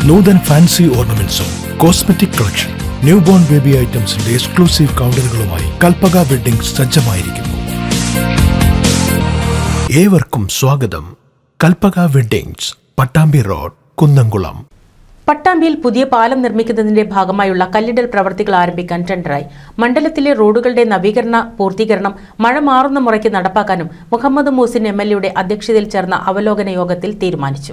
നൂതൻ fancy ഓർണമെന്റ്സും cosmetic collection new born baby ഐറ്റംസിന്റെ exclusive കൗണ്ടറുകളുമായി കൽപ്പക വെഡിംഗ് സജ്ജമായിരിക്കുന്നു ഏവർക്കും സ്വാഗതം കൽപ്പക വെഡിങ്സ് പട്ടാമ്പി റോഡ് കുന്നംകുളം പട്ടാമ്പിയിൽ പുതിയ പാലം നിർമ്മിക്കുന്നതിന്റെ ഭാഗമായുള്ള കല്ലിടൽ പ്രവർത്തികൾ ആരംഭിക്കാൻ ടെൻഡറായി മണ്ഡലത്തിലെ റോഡുകളുടെ നവീകരണ പൂർത്തീകരണം മഴ മാറുന്ന മുറയ്ക്ക് നടപ്പാക്കാനും മുഹമ്മദ് മൂസിൻ എം എൽ എയുടെ അധ്യക്ഷതയിൽ ചേർന്ന അവലോകന യോഗത്തിൽ തീരുമാനിച്ചു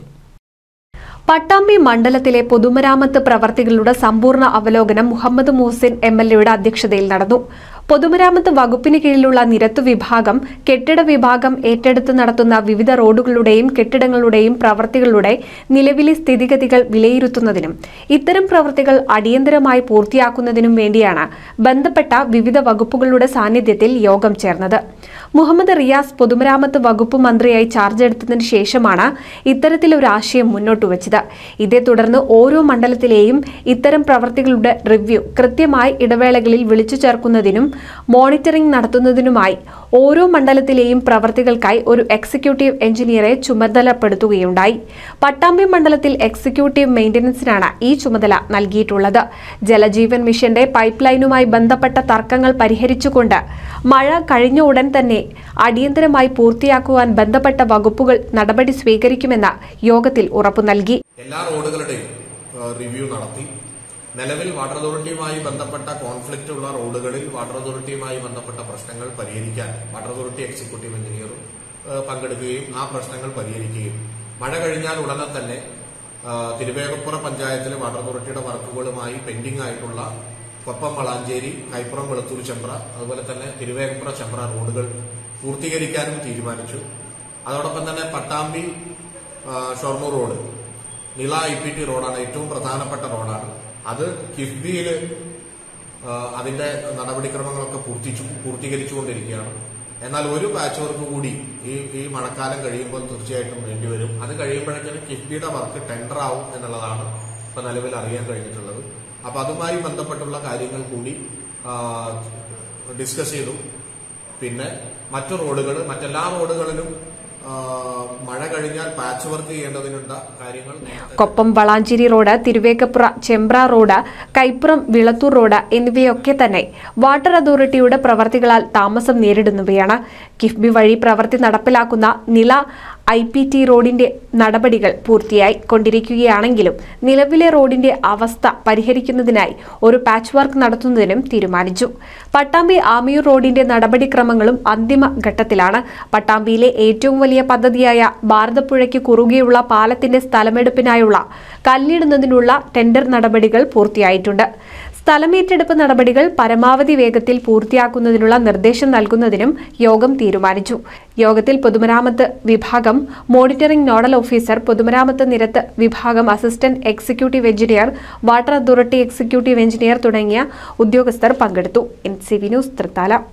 പട്ടാമ്പി മണ്ഡലത്തിലെ പൊതുമരാമത്ത് പ്രവർത്തികളുടെ സമ്പൂർണ്ണ അവലോകനം മുഹമ്മദ് മുഹസിൻ എം എൽ എയുടെ അധ്യക്ഷതയിൽ നടന്നു പൊതുമരാമത്ത് വകുപ്പിന് കീഴിലുള്ള നിരത്തു വിഭാഗം കെട്ടിട വിഭാഗം ഏറ്റെടുത്ത് നടത്തുന്ന വിവിധ റോഡുകളുടെയും കെട്ടിടങ്ങളുടെയും പ്രവർത്തികളുടെ നിലവിലെ സ്ഥിതിഗതികൾ വിലയിരുത്തുന്നതിനും ഇത്തരം പ്രവർത്തികൾ അടിയന്തരമായി പൂർത്തിയാക്കുന്നതിനും വേണ്ടിയാണ് ബന്ധപ്പെട്ട വിവിധ വകുപ്പുകളുടെ സാന്നിധ്യത്തിൽ യോഗം ചേർന്നത് മുഹമ്മദ് റിയാസ് പൊതുമരാമത്ത് വകുപ്പ് മന്ത്രിയായി ചാർജ് എടുത്തതിന് ശേഷമാണ് ഇത്തരത്തിലൊരു ആശയം മുന്നോട്ട് വച്ചത് ഇതേ തുടർന്ന് ഓരോ മണ്ഡലത്തിലെയും ഇത്തരം പ്രവർത്തികളുടെ റിവ്യൂ കൃത്യമായി ഇടവേളകളിൽ വിളിച്ചു ചേർക്കുന്നതിനും മോണിറ്ററിംഗ് നടത്തുന്നതിനുമായി ഓരോ മണ്ഡലത്തിലെയും പ്രവർത്തികൾക്കായി ഒരു എക്സിക്യൂട്ടീവ് എഞ്ചിനീയറെ ചുമതലപ്പെടുത്തുകയുണ്ടായി പട്ടാമ്പി മണ്ഡലത്തിൽ എക്സിക്യൂട്ടീവ് മെയിന്റനൻസിനാണ് ഈ ചുമതല നൽകിയിട്ടുള്ളത് ജലജീവൻ മിഷന്റെ പൈപ്പ് ലൈനുമായി ബന്ധപ്പെട്ട തർക്കങ്ങൾ പരിഹരിച്ചുകൊണ്ട് മഴ കഴിഞ്ഞ ഉടൻ തന്നെ അടിയന്തരമായി പൂർത്തിയാക്കുവാൻ ബന്ധപ്പെട്ട വകുപ്പുകൾ നടപടി സ്വീകരിക്കുമെന്ന് യോഗത്തിൽ ഉറപ്പു നൽകി എല്ലാ റോഡുകളുടെയും റിവ്യൂ നടത്തി നിലവിൽ വാട്ടർ അതോറിറ്റിയുമായി ബന്ധപ്പെട്ട കോൺഫ്ലിക്റ്റ് ഉള്ള റോഡുകളിൽ വാട്ടർ അതോറിറ്റിയുമായി ബന്ധപ്പെട്ട പ്രശ്നങ്ങൾ പരിഹരിക്കാൻ വാട്ടർ അതോറിറ്റി എക്സിക്യൂട്ടീവ് എഞ്ചിനീയറും ഏഹ്, പങ്കെടുക്കുകയും ആ പ്രശ്നങ്ങൾ പരിഹരിക്കുകയും മഴ കഴിഞ്ഞാൽ ഉടനെ തന്നെ ഏഹ്, തിരുവേഗപ്പുറ പഞ്ചായത്തിലെ വാട്ടർ അതോറിറ്റിയുടെ വർക്കുകളുമായി പെൻഡിംഗ് ആയിട്ടുള്ള കൊപ്പം വളാഞ്ചേരി കൈപ്പുറം വെളുത്തൂർ ചെമ്പ്ര അതുപോലെ തന്നെ തിരുവേഗപ്പുറ ചെമ്പ്ര റോഡുകൾ പൂർത്തീകരിക്കാനും തീരുമാനിച്ചു അതോടൊപ്പം തന്നെ പട്ടാമ്പി ആ, Shoranur road Nila I P T റോഡാണ് ഏറ്റവും പ്രധാനപ്പെട്ട റോഡാണ് അത് കിഫ്ബിയിൽ അതിന്റെ നടപടിക്രമങ്ങളൊക്കെ പൂർത്തിച്ചു പൂർത്തീകരിച്ചുകൊണ്ടിരിക്കുകയാണ് എന്നാൽ ഒരു പാച്ച് വർക്ക് കൂടി ഈ ഈ മഴക്കാലം കഴിയുമ്പോൾ തീർച്ചയായിട്ടും വേണ്ടിവരും അത് കഴിയുമ്പോഴേക്കും കിഫ്ബിയുടെ വർക്ക് ടെൻഡർ ആവും എന്നുള്ളതാണ് ഇപ്പൊ നിലവിൽ അറിയാൻ കഴിഞ്ഞിട്ടുള്ളത് അപ്പൊ അതുമായി ബന്ധപ്പെട്ടുള്ള കാര്യങ്ങൾ കൂടി ആ, ഡിസ്കസ് ചെയ്തു പിന്നെ മറ്റു റോഡുകൾ മറ്റെല്ലാ റോഡുകളിലും ആ, മഴ കഴിഞ്ഞാൽ പാച്ച് വർക്ക് ചെയ്യേണ്ടതിനുള്ള കാര്യങ്ങൾ നേരത്തെ Koppam Valanchery road Thiruvegappura Chembra road Kaippuram Vilathur road എന്നിവയൊക്കെ തന്നെ വാട്ടർ അതോറിറ്റിയുടെ പ്രവർത്തികളാൽ താമസം നേരിടുന്നവയാണ് കിഫ്ബി വഴി പ്രവൃത്തി നടപ്പിലാക്കുന്ന നില ഐ പി ടി റോഡിന്റെ നടപടികൾ പൂർത്തിയായി കൊണ്ടിരിക്കുകയാണെങ്കിലും നിലവിലെ റോഡിന്റെ അവസ്ഥ പരിഹരിക്കുന്നതിനായി ഒരു പാച്ച് വർക്ക് നടത്തുന്നതിനും തീരുമാനിച്ചു പട്ടാമ്പി ആമിയൂർ റോഡിന്റെ നടപടിക്രമങ്ങളും അന്തിമ ഘട്ടത്തിലാണ് പട്ടാമ്പിയിലെ ഏറ്റവും വലിയ പദ്ധതിയായ ഭാരതപ്പുഴയ്ക്ക് കുറുകെയുള്ള പാലത്തിന്റെ സ്ഥലമെടുപ്പിനായുള്ള കല്ലിടുന്നതിനുള്ള ടെൻഡർ നടപടികൾ പൂർത്തിയായിട്ടുണ്ട് സ്ഥലമേറ്റെടുപ്പ് നടപടികൾ പരമാവധി വേഗത്തിൽ പൂർത്തിയാക്കുന്നതിനുള്ള നിർദ്ദേശം നൽകുന്നതിനും യോഗം തീരുമാനിച്ചു യോഗത്തിൽ പൊതുമരാമത്ത് വിഭാഗം മോണിറ്ററിംഗ് നോഡൽ ഓഫീസർ പൊതുമരാമത്ത് നിരത്ത് വിഭാഗം assistant executive engineer water authority executive engineer തുടങ്ങിയ ഉദ്യോഗസ്ഥർ പങ്കെടുത്തു N C V news Thrithala